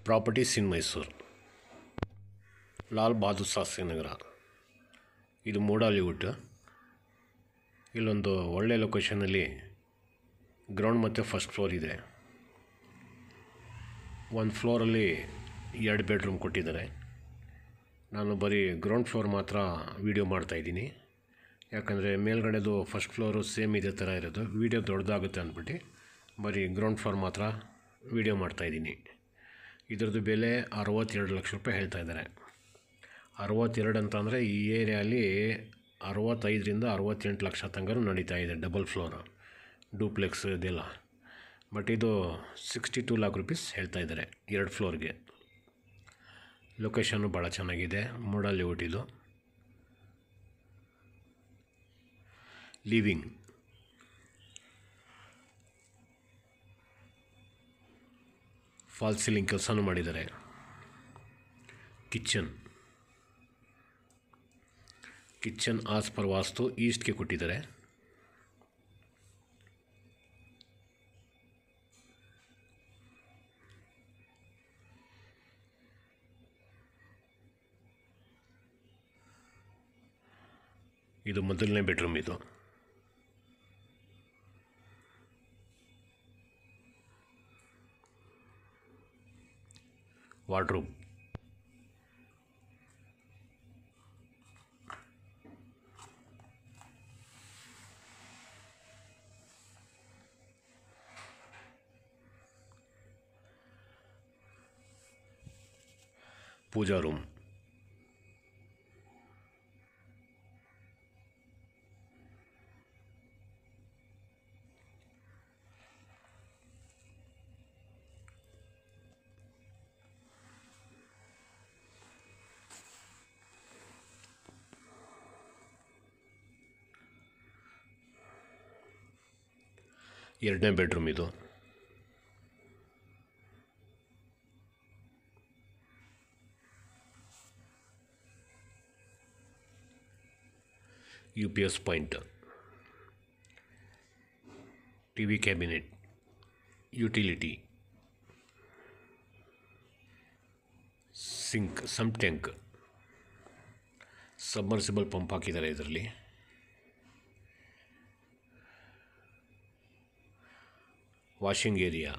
properties in Mysuru Lal Bahadur Shastri Nagar ಇದು ಮೂಡಾಲಿವುಡ್ ಇಲ್ಲೊಂದು ಒಳ್ಳೆಯ ಲೊಕೇಶನಲ್ಲಿ ಗ್ರೌಂಡ್ ಮತ್ತು ಫಸ್ಟ್ ಫ್ಲೋರ್ ಇದೆ ಒಂದು ಫ್ಲೋರಲ್ಲಿ ಎರಡು ಬೆಡ್ರೂಮ್ ಕೊಟ್ಟಿದ್ದಾರೆ ನಾನು ಬರೀ ಗ್ರೌಂಡ್ ಫ್ಲೋರ್ ಮಾತ್ರ ವೀಡಿಯೋ ಮಾಡ್ತಾಯಿದ್ದೀನಿ ಯಾಕಂದರೆ ಮೇಲ್ಗಡೆದು ಫಸ್ಟ್ ಫ್ಲೋರು ಸೇಮ್ ಇದೇ ಥರ ಇರೋದು ವೀಡಿಯೋ ದೊಡ್ಡದಾಗುತ್ತೆ ಅಂದ್ಬಿಟ್ಟು ಬರೀ ಗ್ರೌಂಡ್ ಫ್ಲೋರ್ ಮಾತ್ರ ವೀಡಿಯೋ ಮಾಡ್ತಾಯಿದ್ದೀನಿ ಇದ್ರದ್ದು ಬೆಲೆ ಅರವತ್ತೆರಡು ಲಕ್ಷ ರೂಪಾಯಿ ಹೇಳ್ತಾ ಇದ್ದಾರೆ ಅರವತ್ತೆರಡು ಅಂತಂದರೆ ಈ ಏರಿಯಲ್ಲಿ ಅರವತ್ತೈದರಿಂದ ಅರವತ್ತೆಂಟು ಲಕ್ಷ ತನಕ ನಡೀತಾ ಇದೆ ಡಬಲ್ ಫ್ಲೋರು ಡೂಪ್ಲೆಕ್ಸ್ ಇದೆಲ್ಲ ಬಟ್ ಇದು ಸಿಕ್ಸ್ಟಿ ಟೂ ಲ್ಯಾಕ್ ರುಪೀಸ್ ಹೇಳ್ತಾ ಇದ್ದಾರೆ ಎರಡು ಫ್ಲೋರ್ಗೆ ಲೊಕೇಶನ್ನು ಭಾಳ ಚೆನ್ನಾಗಿದೆ ಮೂಡಾಲಿವುಡ್ ಇದು ಲಿವಿಂಗ್ ಫಾಲ್ ಸೀಲಿಂಗ್ ಕೆಲಸನೂ ಮಾಡಿದ್ದಾರೆ kitchen kitchen as per vastu ಈಸ್ಟ್ಗೆ ಕೊಟ್ಟಿದ್ದಾರೆ ಇದು ಮೊದಲನೇ ಬೆಡ್ರೂಮ್ ಇದು ವಾರ್ಡ್ರೂಮ್ ಪೂಜಾ ರೂಮ್ ಎರಡನೇ ಬೆಡ್ರೂಮ್ ಇದು U P S point T V cabinet utility sink sump tank submersible pump ಹಾಕಿದ್ದಾರೆ ಇದರಲ್ಲಿ ವಾಷಿಂಗ್ ಏರಿಯಾ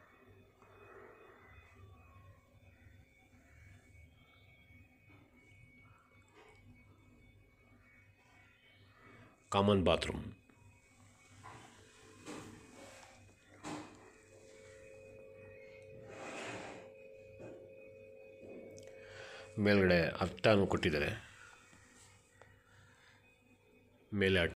ಕಾಮನ್ ಬಾತ್ರೂಮ್ ಮೇಲ್ಗಡೆ ಅಟ್ಟಾನು ಕೊಟ್ಟಿದ್ದಾರೆ ಮೇಲೆ